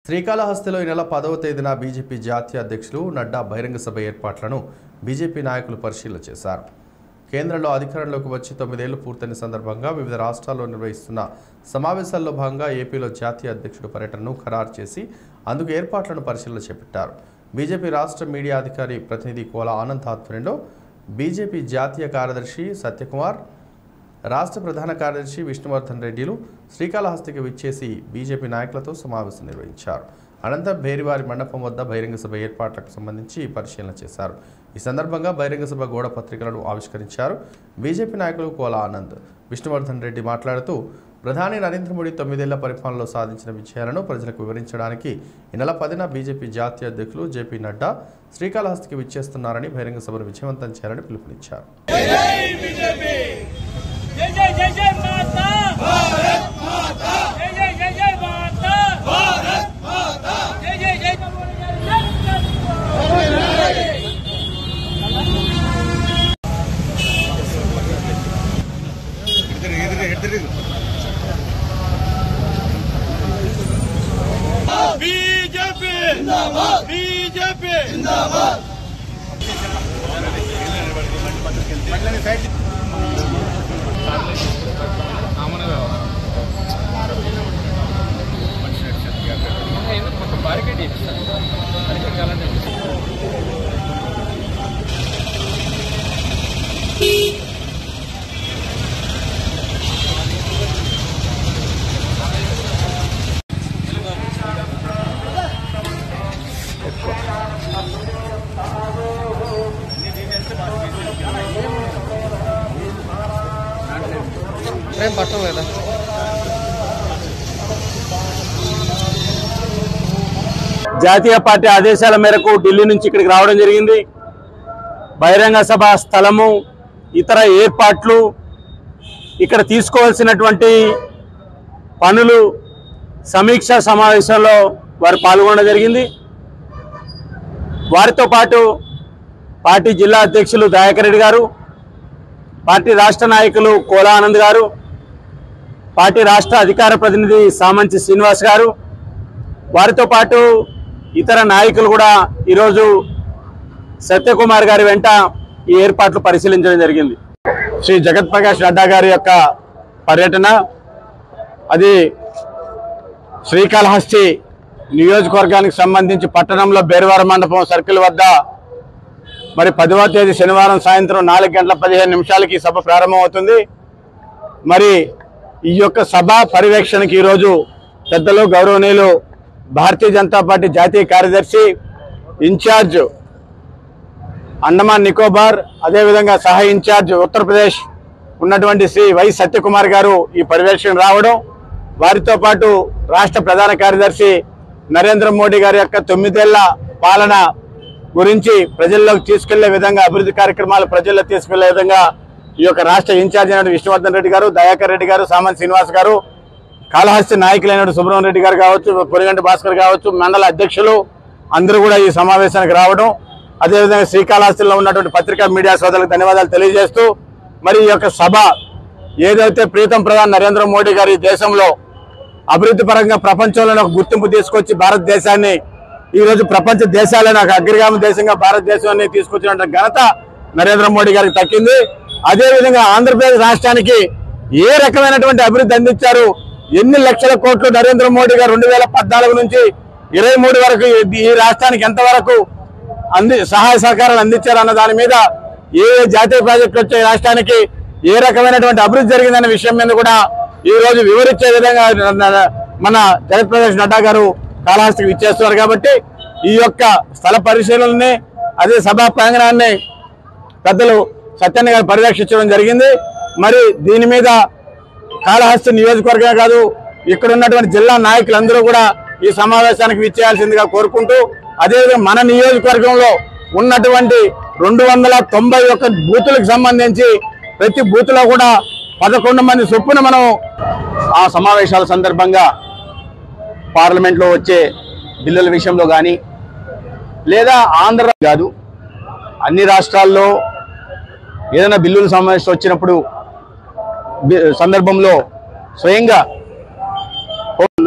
శ్రీకాళహస్తిలో ఈ నెల పదవ తేదీన బీజేపీ జాతీయ అధ్యక్షులు నడ్డా బహిరంగ సభ ఏర్పాట్లను బీజేపీ నాయకులు పరిశీలన చేశారు కేంద్రంలో అధికారంలోకి వచ్చి తొమ్మిదేళ్లు పూర్తయిన సందర్భంగా వివిధ రాష్ట్రాల్లో నిర్వహిస్తున్న సమావేశాల్లో భాగంగా ఏపీలో జాతీయ అధ్యక్షుడు పర్యటనను ఖరారు చేసి అందుకు ఏర్పాట్లను పరిశీలన చేపట్టారు బీజేపీ రాష్ట్ర మీడియా అధికారి ప్రతినిధి కోల ఆనంద్ ఆధ్వర్యంలో బీజేపీ జాతీయ కార్యదర్శి సత్యకుమార్ రాష్ట్ర ప్రధాన కార్యదర్శి విష్ణువర్ధన్ రెడ్డిలు శ్రీకాళహస్తికి విచ్చేసి బీజేపీ నాయకులతో సమావేశం నిర్వహించారు అనంతరం భేరివారి మండపం వద్ద బహిరంగ సభ ఏర్పాట్లకు సంబంధించి పరిశీలన చేశారు ఈ సందర్భంగా బహిరంగ సభ గోడ పత్రికలను ఆవిష్కరించారు బీజేపీ నాయకులు కోల ఆనంద్ విష్ణువర్ధన్ రెడ్డి మాట్లాడుతూ ప్రధాని నరేంద్ర మోడీ తొమ్మిదేళ్ల పరిపాలనలో సాధించిన విజయాలను ప్రజలకు వివరించడానికి ఈ నెల పదిన బీజేపీ జాతీయ అధ్యక్షులు జేపీ నడ్డా శ్రీకాళహస్తికి విచ్చేస్తున్నారని బహిరంగ సభను విజయవంతం చేయాలని పిలుపునిచ్చారు जय जय जय जय माता भारत माता जय जय जय जय माता भारत माता जय जय जय बीजेपी जिंदाबाद बीजेपी जिंदाबाद ఏం పట్టం లేదా జాతీయ పార్టీ ఆదేశాల మేరకు ఢిల్లీ నుంచి ఇక్కడికి రావడం జరిగింది బహిరంగ సభ స్థలము ఇతర ఏర్పాట్లు ఇక్కడ తీసుకోవాల్సినటువంటి పనులు సమీక్ష సమావేశంలో వారు పాల్గొనడం జరిగింది వారితో పాటు పార్టీ జిల్లా అధ్యక్షులు దయాకర్ రెడ్డి గారు పార్టీ రాష్ట్ర నాయకులు కోలా ఆనంద్ గారు పార్టీ రాష్ట్ర అధికార ప్రతినిధి సామంచి శ్రీనివాస్ గారు వారితో పాటు ఇతర నాయకులు కూడా ఈరోజు సత్యకుమార్ గారి వెంట ఈ ఏర్పాట్లు పరిశీలించడం జరిగింది శ్రీ జగత్ ప్రకాష్ నడ్డా గారి యొక్క పర్యటన అది శ్రీకాళహస్తి నియోజకవర్గానికి సంబంధించి పట్టణంలో బేరవార మండపం సర్కిల్ వద్ద మరి పదవ తేదీ శనివారం సాయంత్రం నాలుగు గంటల పదిహేను నిమిషాలకి ఈ సభ ప్రారంభమవుతుంది మరి ఈ యొక్క సభ పర్యవేక్షణకి ఈరోజు పెద్దలు గౌరవనీయులు భారతీయ జనతా పార్టీ జాతీయ కార్యదర్శి ఇన్ఛార్జ్ అండమాన్ నికోబార్ అదేవిధంగా సహాయ ఇన్ఛార్జ్ ఉత్తరప్రదేశ్ ఉన్నటువంటి శ్రీ వై సత్యకుమార్ గారు ఈ పర్యవేక్షణ రావడం వారితో పాటు రాష్ట్ర ప్రధాన కార్యదర్శి నరేంద్ర మోడీ గారి యొక్క తొమ్మిదేళ్ల పాలన గురించి ప్రజల్లోకి తీసుకెళ్లే విధంగా అభివృద్ధి కార్యక్రమాలు ప్రజల్లో తీసుకెళ్లే విధంగా ఈ యొక్క రాష్ట్ర ఇన్ఛార్జ్ అయిన విష్ణువర్ధన్ రెడ్డి గారు దయాకర్ రెడ్డి గారు సామంత్ శ్రీనివాస్ గారు కాళహస్తి నాయకులైన సుబ్రహ్మణ్య రెడ్డి గారు కావచ్చు పొరిగంటి భాస్కర్ కావచ్చు మండల అధ్యక్షులు అందరూ కూడా ఈ సమావేశానికి రావడం అదేవిధంగా శ్రీకాళహస్తిలో ఉన్నటువంటి పత్రికా మీడియా సోదరులకు ధన్యవాదాలు తెలియజేస్తూ మరి ఈ యొక్క సభ ఏదైతే ప్రీతం ప్రధాని నరేంద్ర మోడీ గారు ఈ దేశంలో అభివృద్ధి పరంగా ప్రపంచంలోనే ఒక గుర్తింపు తీసుకొచ్చి భారతదేశాన్ని ఈ రోజు ప్రపంచ దేశాలను ఒక అగ్రగామి దేశంగా భారతదేశాన్ని తీసుకొచ్చిన ఘనత నరేంద్ర మోడీ గారికి దక్కింది అదేవిధంగా ఆంధ్రప్రదేశ్ రాష్ట్రానికి ఏ రకమైనటువంటి అభివృద్ధి అందించారు ఎన్ని లక్షల కోట్లు నరేంద్ర మోడీ గారు రెండు వేల పద్నాలుగు నుంచి ఇరవై మూడు వరకు ఈ- ఈ రాష్ట్రానికి ఎంతవరకు అంది సహాయ సహకారాలు అందించారు అన్న దాని మీద ఏ ఏ జాతీయ ప్రాజెక్టులు వచ్చే రాష్ట్రానికి ఏ రకమైనటువంటి అభివృద్ధి జరిగిందనే విషయం మీద కూడా ఈ రోజు వివరించే విధంగా న- న- మన జగత్ప్రదేశ్ నడ్డా గారు కాళహస్తికి ఇచ్చేస్తున్నారు కాబట్టి ఈ యొక్క స్థల పరిశీలనని అదే సభా ప్రాంగణాన్ని పెద్దలు సత్యన్న గారు పర్యవేక్షించడం జరిగింది మరి దీని మీద కాళహస్తి నియోజకవర్గమే కాదు ఇక్కడ ఉన్నటువంటి జిల్లా నాయకులందరూ కూడా ఈ సమావేశానికి విచ్చేయాల్సిందిగా కోరుకుంటూ అదేవిధంగా మన నియోజకవర్గంలో ఉన్నటువంటి రెండు వందల తొంభై ఒక్క బూతులకు సంబంధించి ప్రతి బూత్లో కూడా పదకొండు మంది చొప్పున మనం ఆ సమావేశాల సందర్భంగా పార్లమెంట్లో వచ్చే బిల్లుల విషయంలో కానీ లేదా ఆంధ్ర కాదు అన్ని రాష్ట్రాల్లో ఏదైనా బిల్లుల సమావేశం వచ్చినప్పుడు బి- సందర్భంలో స్వయంగా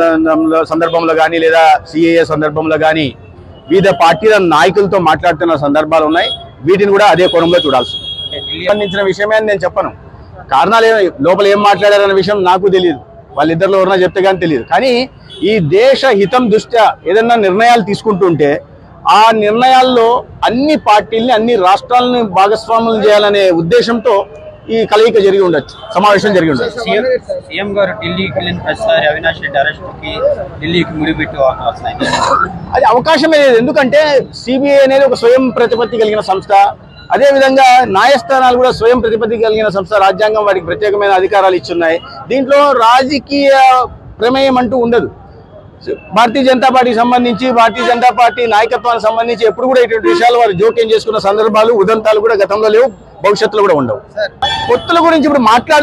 సందర్భంలో సందర్భంలో కానీ లేదా సిఏఏ సందర్భంలో కానీ వివిధ పార్టీల నాయకులతో మాట్లాడుతున్న సందర్భాలు ఉన్నాయి వీటిని కూడా అదే కోణంలో చూడాల్సి ఉంది. సంబంధించిన విషయమే అని నేను చెప్పను కారణాలు ఏమి లోపల ఏం మాట్లాడారన్న విషయం నాకు తెలియదు వాళ్ళిద్దరిలో ఎవరన్నా చెప్తే కానీ తెలియదు కానీ ఈ దేశ హితం దృష్ట్యా ఏదన్నా నిర్ణయాలు తీసుకుంటుంటే ఆ నిర్ణయాల్లో అన్ని పార్టీల్ని అన్ని రాష్ట్రాలను భాగస్వాములు చేయాలనే ఉద్దేశంతో ఈ కలయిక జరిగి ఉండొచ్చు సమావేశం జరిగి ఉండొచ్చు సీఎం సీఎం గారు ఢిల్లీకి వెళ్ళిన ప్రతిసారి అవినాష్ రెడ్డి అరెస్ట్ కి ఢిల్లీకి ముడిపెట్టి అవకాశం అయింది అది అవకాశమే లేదు ఎందుకంటే సిబిఐ అనేది ఒక స్వయం ప్రతిపత్తి కలిగిన సంస్థ అదే విధంగా న్యాయస్థానాలు కూడా స్వయం ప్రతిపత్తి కలిగిన సంస్థ రాజ్యాంగం వాటికి ప్రత్యేకమైన అధికారాలు ఇచ్చున్నాయి దీంట్లో రాజకీయ ప్రమేయం అంటూ ఉండదు భారతీయ జనతా పార్టీకి సంబంధించి భారతీయ జనతా పార్టీ నాయకత్వానికి సంబంధించి ఎప్పుడు కూడా ఇటువంటి విషయాలు వారు జోక్యం చేసుకున్న సందర్భాలు ఉదంతాలు కూడా గతంలో లేవు భవిష్యత్తులో కూడా ఉండవు పొత్తుల గురించి ఇప్పుడు మాట్లాడు